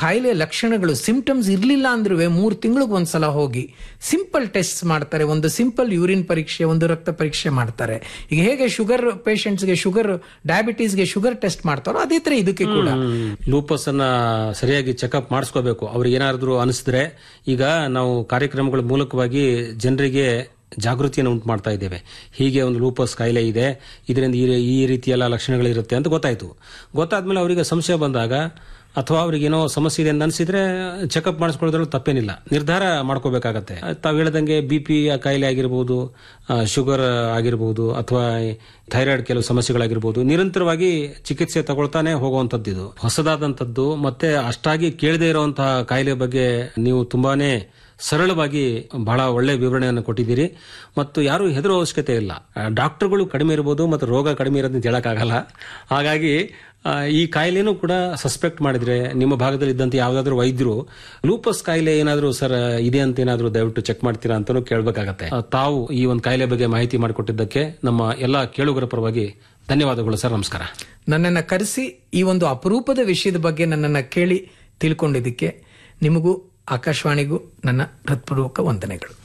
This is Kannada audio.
ಕಾಯಿಲೆಯ ಲಕ್ಷಣಗಳು ಸಿಂಪ್ಟಮ್ಸ್ ಇರಲಿಲ್ಲ ಅಂದ್ರೂ ಮೂರು ತಿಂಗಳಿಗೆ ಒಂದ್ಸಲ ಹೋಗಿ ಸಿಂಪಲ್ ಟೆಸ್ಟ್ ಮಾಡ್ತಾರೆ ಒಂದು ಸಿಂಪಲ್ ಯೂರಿನ್ ಪರೀಕ್ಷೆ ಒಂದು ರಕ್ತ ಪರೀಕ್ಷೆ ಮಾಡ್ತಾರೆ ಈಗ ಹೇಗೆ ಶುಗರ್ ಪೇಷಂಟ್ಸ್ಗೆ ಶುಗರ್ ಡಯಾಬಿಟೀಸ್ಗೆ ಶುಗರ್ ಟೆಸ್ಟ್ ಮಾಡ್ತಾರೋ ಅದೇ ತರ ಇದಕ್ಕೆ ಕೂಡ ಲೂಪಸ್ ಅನ್ನ ಸರಿಯಾಗಿ ಚೆಕಪ್ ಮಾಡಿಸ್ಕೋಬೇಕು ಅವ್ರಿಗೆ ಏನಾದ್ರೂ ಅನಿಸಿದ್ರೆ ಈಗ ನಾವು ಕಾರ್ಯಕ್ರಮಗಳ ಮೂಲಕವಾಗಿ ಜನರಿಗೆ ಜಾಗೃತಿಯನ್ನು ಉಂಟು ಮಾಡ್ತಾ ಇದ್ದೇವೆ ಹೀಗೆ ಒಂದು ಲೂಪಸ್ ಕಾಯಿಲೆ ಇದೆ ಇದರಿಂದ ಈ ಈ ರೀತಿಯೆಲ್ಲ ಲಕ್ಷಣಗಳಿರುತ್ತೆ ಅಂತ ಗೊತ್ತಾಯ್ತು ಗೊತ್ತಾದ್ಮೇಲೆ ಅವರಿಗೆ ಸಂಶಯ ಬಂದಾಗ ಅಥವಾ ಅವ್ರಿಗೆ ಏನೋ ಸಮಸ್ಯೆ ಇದೆ ಅಂತ ಅನಿಸಿದ್ರೆ ಚೆಕಪ್ ಮಾಡಿಸ್ಕೊಳ್ಳೋದ್ರಲ್ಲಿ ತಪ್ಪೇನಿಲ್ಲ ನಿರ್ಧಾರ ಮಾಡ್ಕೋಬೇಕಾಗತ್ತೆ ತಾವು ಹೇಳ್ದಂಗೆ ಬಿ ಪಿ ಕಾಯಿಲೆ ಆಗಿರ್ಬೋದು ಶುಗರ್ ಆಗಿರ್ಬೋದು ಅಥವಾ ಥೈರಾಯ್ಡ್ ಕೆಲವು ಸಮಸ್ಯೆಗಳಾಗಿರ್ಬೋದು ನಿರಂತರವಾಗಿ ಚಿಕಿತ್ಸೆ ತಗೊಳ್ತಾನೆ ಹೋಗುವಂತದ್ದು ಇದು ಹೊಸದಾದಂಥದ್ದು ಮತ್ತೆ ಅಷ್ಟಾಗಿ ಕೇಳದೇ ಇರುವಂತಹ ಕಾಯಿಲೆ ಬಗ್ಗೆ ನೀವು ತುಂಬಾನೇ ಸರಳವಾಗಿ ಬಹಳ ಒಳ್ಳೆ ವಿವರಣೆಯನ್ನು ಕೊಟ್ಟಿದ್ದೀರಿ ಮತ್ತು ಯಾರು ಹೆದರೋ ಅವಶ್ಯಕತೆ ಇಲ್ಲ ಡಾಕ್ಟರ್ಗಳು ಕಡಿಮೆ ಇರ್ಬೋದು ಮತ್ತು ರೋಗ ಕಡಿಮೆ ಇರೋದನ್ನ ಹೇಳಕ್ಕಾಗಲ್ಲ ಹಾಗಾಗಿ ಆ, ಈ ಕಾಯಿಲೆನೂ ಕೂಡ ಸಸ್ಪೆಕ್ಟ್ ಮಾಡಿದ್ರೆ ನಿಮ್ಮ ಭಾಗದಲ್ಲಿ ಇದ್ದಂತ ಯಾವ್ದಾದ್ರು ವೈದ್ಯರು ಲೂಪಸ್ ಕಾಯಿಲೆ ಏನಾದರೂ ಸರ್ ಇದೆ ಅಂತ ಏನಾದರೂ ದಯವಿಟ್ಟು ಚೆಕ್ ಮಾಡ್ತೀರಾ ಅಂತಾನೂ ಕೇಳಬೇಕಾಗತ್ತೆ ಆ, ತಾವು ಈ ಒಂದು ಕಾಯಿಲೆ ಬಗ್ಗೆ ಮಾಹಿತಿ ಮಾಡಿಕೊಟ್ಟಿದ್ದಕ್ಕೆ ನಮ್ಮ ಎಲ್ಲಾ ಕೇಳುಗರ ಪರವಾಗಿ ಧನ್ಯವಾದಗಳು ಸರ್ ನಮಸ್ಕಾರ ನನ್ನನ್ನು ಕರೆಸಿ ಈ ಒಂದು ಅಪರೂಪದ ವಿಷಯದ ಬಗ್ಗೆ ನನ್ನನ್ನು ಕೇಳಿ ತಿಳ್ಕೊಂಡಿದ್ದಕ್ಕೆ ನಿಮಗೂ ಆಕಾಶವಾಣಿಗೂ ನನ್ನ ಹೃತ್ಪೂರ್ವಕ ವಂದನೆಗಳು